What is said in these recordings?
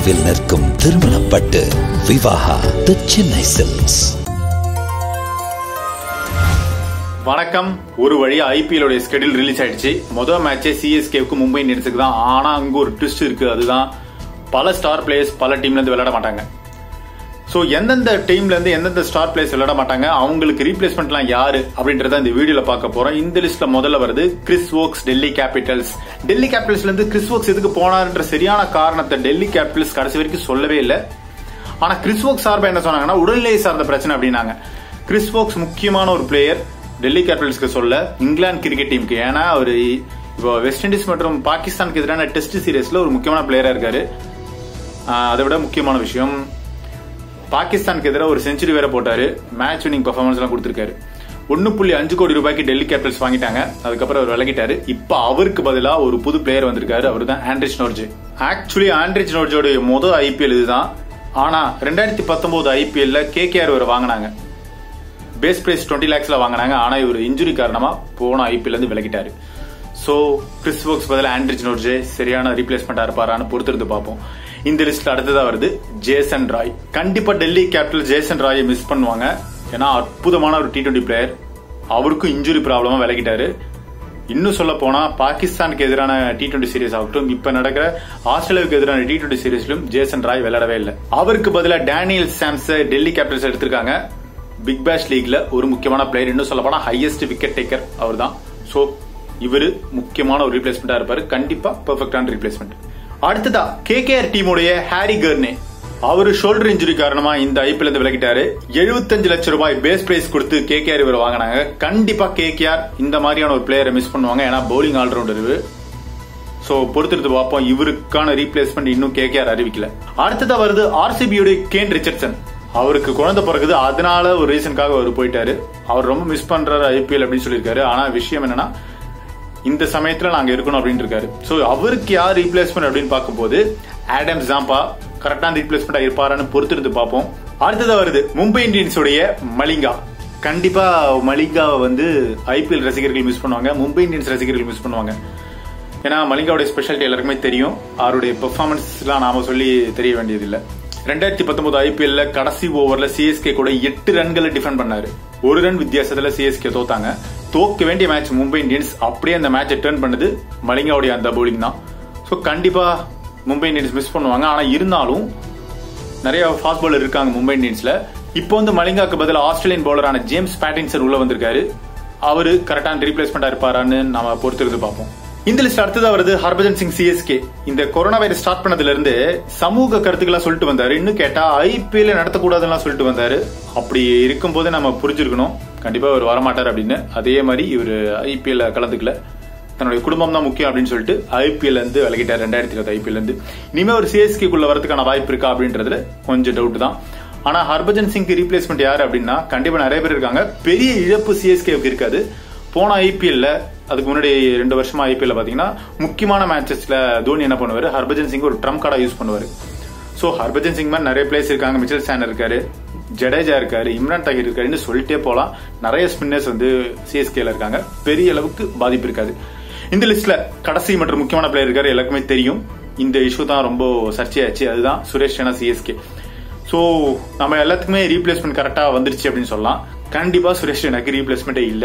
தொலைவில் நிற்கும் திருமணப்பட்டு விவாகா தி சென்னை சில்க்ஸ் வணக்கம் ஒரு வழியா ஐபிஎல் உடைய ஸ்கெடியூல் ரிலீஸ் ஆயிடுச்சு முதல் மேட்சே சிஎஸ்கேவுக்கு மும்பை இந்தியன்ஸுக்கு தான் ஆனா அங்க ஒரு ட்விஸ்ட் இருக்கு அதுதான் பல ஸ்டார் பிளேயர்ஸ் பல டீம்ல இருந்து விளையாட மாட்டாங்க ஸோ எந்தெந்த டீம்ல இருந்து எந்தெந்த ஸ்டார் பிளேயர்ஸ் விளையாட மாட்டாங்க அவங்களுக்கு ரீப்ளேஸ்மெண்ட்லாம் யாரு அப்படின்றத இந்த வீடியோல பார்க்க போறோம் இந்த லிஸ்ட்ல முதல்ல வருது Chris Woakes Delhi Capitals Delhi கேபிட்டல்ஸ்ல இருந்து கிறிஸ் ஓக்ஸ் எதுக்கு போனார்ன்ற சரியான காரணத்தை டெல்லி கேபிட்டல்ஸ் கடைசி வரைக்கும் சொல்லவே இல்லை ஆனா கிறிஸ் ஓக்ஸ் சார்பா என்ன சொன்னாங்கன்னா உடல்நிலை சார்ந்த பிரச்சனை அப்படின்னாங்க கிறிஸ் ஓக்ஸ் முக்கியமான ஒரு பிளேயர் டெல்லி கேபிட்டல்ஸ்க்கு சொல்ல இங்கிலாந்து கிரிக்கெட் டீமுக்கு ஏன்னா அவர் இப்போ வெஸ்ட் இண்டீஸ் மற்றும் பாகிஸ்தானுக்கு எதிரான டெஸ்ட் சீரீஸ்ல ஒரு முக்கியமான பிளேயரா இருக்காரு ஆஹ் அதை விட முக்கியமான விஷயம் பாகிஸ்தானுக்கு எதிராக ஒரு செஞ்சுரி வேற போட்டாரு மேட்ச் வினிங் பெர்ஃபார்மன்ஸ் எல்லாம் கொடுத்திருக்காரு ஒன்னு புள்ளி அஞ்சு கோடி ரூபாய்க்கு டெல்லி கேபிட்டல்ஸ் வாங்கிட்டாங்க அதுக்கப்புறம் அவர் விலகிட்டாரு இப்ப அவருக்கு பதிலா ஒரு புது பிளேயர் வந்திருக்காரு அவர் தான் ஆண்ட்ரிச் நோர்ஜே ஆக்சுவலி ஆண்ட்ரிச் நோர்ஜோட முதல் ஐபிஎல் இதுதான் ஆனா ரெண்டாயிரத்தி பத்தொன்பது ஐபிஎல்ல கேகேஆர் இவர் வாங்கினாங்க பேஸ் பிரைஸ் டுவெண்ட்டி லேக்ஸ்ல வாங்கினாங்க ஆனா இவர் இன்ஜுரி காரணமா போன ஐபிஎல் இருந்து விலகிட்டாரு சோ கிறிஸ் ஒர்க்ஸ் பதில் ஆண்ட்ரிச் நோர்ஜே சரியான ரீப்ளேஸ்மெண்டா இருப்பாரான்னு பொறுத்திருந்து பார்ப்போம் இந்த லிஸ்ட்ல அடுத்ததா வருது ஜேசன் ராய் கண்டிப்பா டெல்லி கேபிட்டல் ஜேசன் ராயை மிஸ் பண்ணுவாங்க ஏன்னா அற்புதமான ஒரு டி டுவெண்டி பிளேயர் அவருக்கும் இன்ஜுரி ப்ராப்ளமா விலகிட்டாரு இன்னும் சொல்ல போனா பாகிஸ்தானுக்கு எதிரான டி டுவெண்டி சீரிஸ் ஆகட்டும் இப்ப நடக்கிற ஆஸ்திரேலியாவுக்கு எதிரான டி டுவெண்டி சீரிஸ்லும் ஜேசன் ராய் விளையாடவே இல்லை அவருக்கு பதிலா டேனியல் சாம்ஸ் டெல்லி கேபிட்டல்ஸ் எடுத்திருக்காங்க பிக் பேஷ் லீக்ல ஒரு முக்கியமான பிளேயர் இன்னும் சொல்ல போனா ஹையஸ்ட் விக்கெட் டேக்கர் அவர் தான் சோ இவரு முக்கியமான ஒரு ரீப்ளேஸ்மெண்டா இருப்பாரு கண்டிப்பா பெர்ஃபெக்டான ரீப்ளேஸ்மெண்ட் அடுத்ததா கேகேஆர் டீமுடைய ஹாரி கர்னே அவரு ஷோல்டர் இன்ஜுரி காரணமா இந்த ஐபிஎல் இருந்து விலகிட்டாரு 75 லட்சம் ரூபாய் பேஸ் பிரைஸ் கொடுத்து கேகேஆர் இவர் வாங்கினாங்க கண்டிப்பா கேகேஆர் இந்த மாதிரியான ஒரு பிளேயரை மிஸ் பண்ணுவாங்க ஏன்னா பவுலிங் ஆல்ரவுண்டர் இவர் சோ பொறுத்திருந்து பார்ப்போம் இவருக்கான ரீப்ளேஸ்மெண்ட் இன்னும் கேகேஆர் அறிவிக்கல அடுத்ததா வருது ஆர்சிபியுடைய கேன் ரிச்சர்ட்சன் அவருக்கு குழந்தை பிறகுது அதனால ஒரு ரீசனுக்காக அவர் போயிட்டாரு அவர் ரொம்ப மிஸ் பண்றாரு ஐபிஎல் அப்படின்னு சொல்லியிருக்காரு ஆனா விஷயம் என்னன்னா இந்த சமயத்துல நாங்க இருக்கணும் அப்படின்னு இருக்காரு சோ அவருக்கு யார் ரீப்ளேஸ்மெண்ட் அப்படின்னு பார்க்கும்போது ஆடம் ஜாம்பா கரெக்டான ரீப்ளேஸ்மெண்டா இருப்பாரான்னு பொறுத்திருந்து பார்ப்போம் அடுத்ததா வருது மும்பை இந்தியன்ஸ் உடைய மலிங்கா கண்டிப்பா மலிங்காவை வந்து ஐபிஎல் ரசிகர்கள் மிஸ் பண்ணுவாங்க மும்பை இந்தியன்ஸ் ரசிகர்கள் மிஸ் பண்ணுவாங்க ஏன்னா மலிங்காவுடைய ஸ்பெஷாலிட்டி எல்லாருக்குமே தெரியும் அவருடைய பெர்ஃபார்மன்ஸ்லாம் நாம சொல்லி தெரிய வேண்டியதில்லை ரெண்டாயிரத்தி பத்தொன்பது ஐபிஎல்ல கடைசி ஓவர்ல சிஎஸ்கே கூட எட்டு ரன்களை டிஃபெண்ட் பண்ணாரு ஒரு ரன் வித்தியாசத்துல சிஎஸ்கே தோத்தாங்க தோக்க வேண்டிய மேட்ச் மும்பை இந்தியன்ஸ் அப்படியே அந்த மேட்சை டேர்ன் பண்ணது மலிங்காவுடைய அந்த பவுலிங் தான் ஸோ கண்டிப்பா மும்பை இந்தியன்ஸ் மிஸ் பண்ணுவாங்க ஆனா இருந்தாலும் நிறைய ஃபாஸ்ட் பாலர் இருக்காங்க மும்பை இந்தியன்ஸ்ல இப்போ வந்து மலிங்காக்கு பதில் ஆஸ்திரேலியன் பவுலரான ஜேம்ஸ் பேட்டின்சன் உள்ள வந்திருக்காரு அவரு கரெக்டான ரீப்ளேஸ்மெண்டா இருப்பாரான்னு நாம பொறுத்திருந்து பார்ப்போம் இந்த லிஸ்ட் அடுத்ததா வருது ஹர்பஜன் சிங் சிஎஸ்கே இந்த கொரோனா வைரஸ் ஸ்டார்ட் பண்ணதுல இருந்து சமூக கருத்துக்களை சொல்லிட்டு வந்தாரு இன்னும் கேட்டா ஐபிஎல் நடத்தக்கூடாதுன்னு சொல்லிட்டு வந்தாரு அப்படி இருக்கும்போது நம்ம புரிஞ்சிருக்கணும் கண்டிப்பா அவர் வரமாட்டார் அப்படின்னு அதே மாதிரி இவர் ஐபிஎல் கலந்துக்கல தன்னுடைய குடும்பம் தான் முக்கியம் அப்படின்னு சொல்லிட்டு ஐபிஎல் இருந்து விலகிட்டார் ரெண்டாயிரத்தி இருபது ஐபிஎல் இருந்து இனிமே ஒரு சிஎஸ்கேக்குள்ள வரதுக்கான வாய்ப்பு இருக்கா அப்படின்றதுல கொஞ்சம் டவுட் தான் ஆனா ஹர்பஜன் சிங்க்கு ரீப்ளேஸ்மெண்ட் யாரு அப்படின்னா கண்டிப்பா நிறைய பேர் இருக்காங்க பெரிய இழப்பு சிஎஸ்கேவுக்கு இருக்காது போன ஐபிஎல்ல அதுக்கு முன்னாடி ரெண்டு வருஷமா ஐபிஎல்ல பாத்தீங்கன்னா முக்கியமான மேட்சஸ்ல தோனி என்ன பண்ணுவாரு ஹர்பஜன் சிங் ஒரு ட்ரம் கார்டா யூஸ் பண்ணுவாரு சோ ஹர்பஜன் சிங் மாதிரி நிறைய பிளேயர்ஸ் இருக்காங்க மிச்சல் சேன் இருக்காரு ஜடேஜா இருக்காரு இம்ரான் தாகிர் இருக்காருன்னு சொல்லிட்டே போலாம் நிறைய ஸ்பின்னர்ஸ் வந்து சிஎஸ்கேல இருக்காங்க பெரிய அளவுக்கு பாதிப்பு இருக்காது இந்த லிஸ்ட்ல கடைசி மற்றும் முக்கியமான பிளேயர் இருக்காரு எல்லாருக்குமே தெரியும் இந்த இஷ்யூ தான் ரொம்ப சர்ச்சையாச்சு அதுதான் சுரேஷ் ரெய்னா சிஎஸ்கே சோ நம்ம எல்லாத்துக்குமே ரீப்ளேஸ்மெண்ட் கரெக்டா வந்துருச்சு அப்படின்னு சொல்லலாம் கண்டிப்பா சுரேஷ் ரெய்னாக்கு ரீப்ளேஸ்மெண்ட்டே இல்ல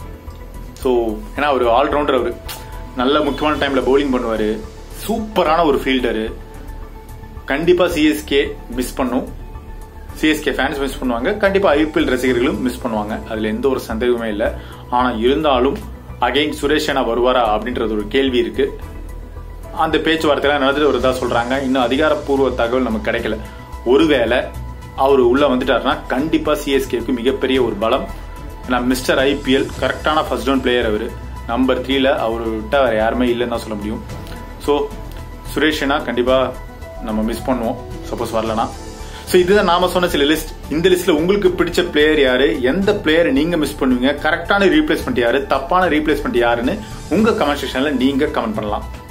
ஸோ ஏன்னா ஒரு ஆல்ரவுண்டர் அவர் நல்ல முக்கியமான டைம்ல பவுலிங் பண்ணுவாரு சூப்பரான ஒரு ஃபீல்டரு கண்டிப்பா சிஎஸ்கே மிஸ் பண்ணும் சிஎஸ்கே ஃபேன்ஸ் மிஸ் பண்ணுவாங்க கண்டிப்பா ஐபிஎல் ரசிகர்களும் மிஸ் பண்ணுவாங்க அதுல எந்த ஒரு சந்தேகமே இல்லை ஆனா இருந்தாலும் அகைன் சுரேஷ் ரெய்னா வருவாரா அப்படின்றது ஒரு கேள்வி இருக்கு அந்த பேச்சுவார்த்தைலாம் நடந்துட்டு வருதா சொல்றாங்க இன்னும் அதிகாரப்பூர்வ தகவல் நமக்கு கிடைக்கல ஒருவேளை அவர் உள்ள வந்துட்டாருன்னா கண்டிப்பா சிஎஸ்கேக்கு மிகப்பெரிய ஒரு பலம் ஏன்னா மிஸ்டர் ஐபிஎல் கரெக்டான ஃபர்ஸ்ட் டவுன் பிளேயர் அவர் நம்பர் த்ரீல அவர் விட்டா வேற யாருமே இல்லைன்னு தான் சொல்ல முடியும் ஸோ சுரேஷ் ரெய்னா கண்டிப்பா நம்ம மிஸ் பண்ணுவோம் சப்போஸ் வரலனா ஸோ இதுதான் நாம சொன்ன சில லிஸ்ட் இந்த லிஸ்ட்ல உங்களுக்கு பிடிச்ச பிளேயர் யாரு எந்த பிளேயர் நீங்க மிஸ் பண்ணுவீங்க கரெக்டான ரீப்ளேஸ்மெண்ட் யாரு தப்பான ரீப்ளேஸ்மெண்ட் யாருன்னு உங்க கமெண்ட் செக்ஷன்ல நீங்க கமெண்ட் பண்ணலாம்